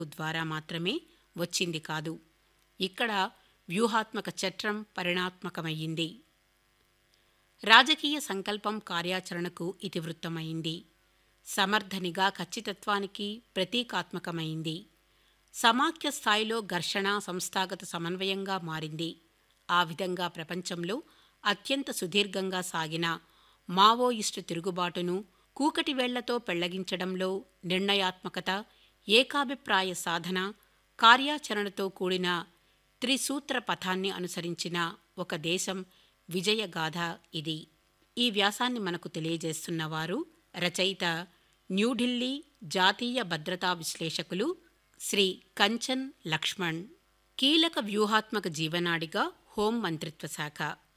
ద్వారా మాత్రమే వచ్చింది కాదు ఇక్కడ వ్యూహాత్మక చట్రం పరిణాత్మకమయ్యింది రాజకీయ సంకల్పం కార్యాచరణకు ఇతివృత్తమైంది సమర్థ నిఘా ఖచ్చితత్వానికి ప్రతీకాత్మకమైంది సమాఖ్య స్థాయిలో ఘర్షణ సంస్థాగత సమన్వయంగా మారింది ఆ విధంగా ప్రపంచంలో అత్యంత సుదీర్ఘంగా సాగిన మావోయిస్టు తిరుగుబాటును కూకటి వేళ్లతో పెళ్లగించడంలో నిర్ణయాత్మకత ఏకాభిప్రాయ సాధన కార్యాచరణతో కూడిన త్రిసూత్ర పథాన్ని అనుసరించిన ఒక దేశం విజయగాథ ఇది ఈ వ్యాసాన్ని మనకు తెలియజేస్తున్నవారు రచయిత న్యూఢిల్లీ జాతీయ భద్రతా విశ్లేషకులు శ్రీ కంచన్ లక్ష్మణ్ కీలక వ్యూహాత్మక జీవనాడిగా హోం మంత్రిత్వ శాఖ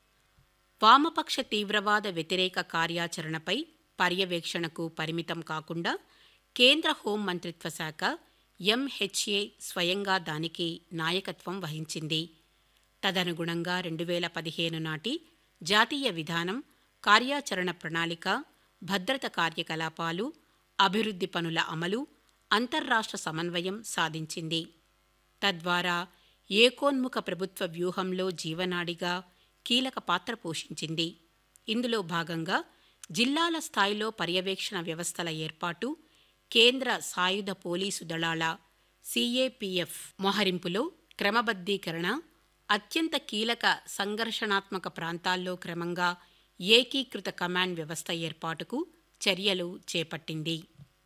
వామపక్ష తీవ్రవాద వ్యతిరేక కార్యాచరణపై పర్యవేక్షణకు పరిమితం కాకుండా కేంద్ర హోం మంత్రిత్వ శాఖ ఎంహెచ్ఏ స్వయంగా దానికి నాయకత్వం వహించింది తదనుగుణంగా రెండు వేల పదిహేను నాటి జాతీయ విధానం కార్యాచరణ ప్రణాళిక భద్రత కార్యకలాపాలు అభివృద్ధి పనుల అమలు అంతర్రాష్ట్ర సమన్వయం సాధించింది తద్వారా ఏకోన్ముఖ ప్రభుత్వ వ్యూహంలో జీవనాడిగా కీలక పాత్ర పోషించింది ఇందులో భాగంగా జిల్లాల స్థాయిలో పర్యవేక్షణ వ్యవస్థల ఏర్పాటు కేంద్ర సాయుధ పోలీసు దళాల సిఏపిఎఫ్ మోహరింపులో క్రమబద్ధీకరణ అత్యంత కీలక సంఘర్షణాత్మక ప్రాంతాల్లో క్రమంగా ఏకీకృత కమాండ్ వ్యవస్థ ఏర్పాటుకు చర్యలు చేపట్టింది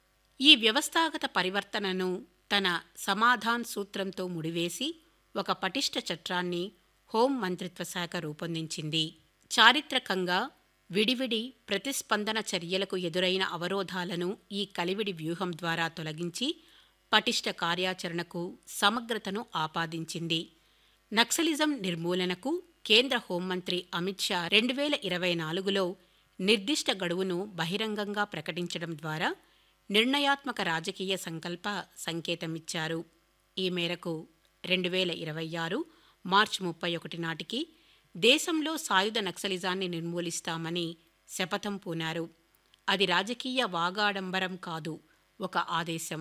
ఈ వ్యవస్థాగత పరివర్తనను తన సమాధాన్ సూత్రంతో ముడివేసి ఒక పటిష్ట చట్టాన్ని హోం మంత్రిత్వ శాఖ రూపొందించింది చారిత్రకంగా విడివిడి ప్రతిస్పందన చర్యలకు ఎదురైన అవరోధాలను ఈ కలివిడి వ్యూహం ద్వారా తొలగించి పటిష్ట కార్యాచరణకు సమగ్రతను ఆపాదించింది నక్సలిజం నిర్మూలనకు కేంద్ర హోంమంత్రి అమిత్ షా రెండు వేల ఇరవై నాలుగులో నిర్దిష్ట గడువును బహిరంగంగా ప్రకటించడం ద్వారా నిర్ణయాత్మక రాజకీయ సంకల్ప సంకేతమిచ్చారు ఈ మేరకు రెండు వేల ఇరవై ఆరు మార్చి ముప్పై ఒకటి నాటికి దేశంలో సాయుధ నక్సలిజాన్ని నిర్మూలిస్తామని శపథం పూనారు అది రాజకీయ వాగాడంబరం కాదు ఒక ఆదేశం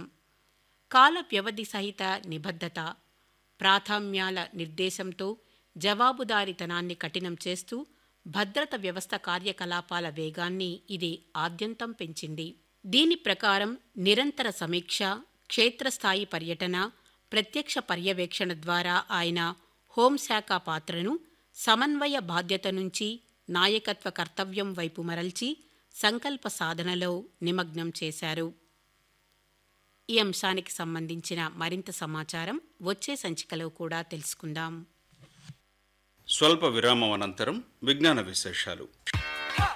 కాల వ్యవధి సహిత నిబద్ధత ప్రాథమ్యాల నిర్దేశంతో జవాబుదారీతనాన్ని కఠినం చేస్తూ భద్రత వ్యవస్థ కార్యకలాపాల వేగాన్ని ఇది ఆద్యంతం పెంచింది దీని ప్రకారం నిరంతర సమీక్ష క్షేత్రస్థాయి పర్యటన ప్రత్యక్ష పర్యవేక్షణ ద్వారా ఆయన హోంశాఖ పాత్రను సమన్వయ బాధ్యత నుంచి నాయకత్వ కర్తవ్యం వైపు మరల్చి సంకల్ప సాధనలో నిమగ్నం చేశారు ఈ అంశానికి సంబంధించిన మరింత సమాచారం వచ్చే సంచికలో కూడా తెలుసుకుందాం స్వల్ప విరామం అనంతరం విజ్ఞాన విశేషాలు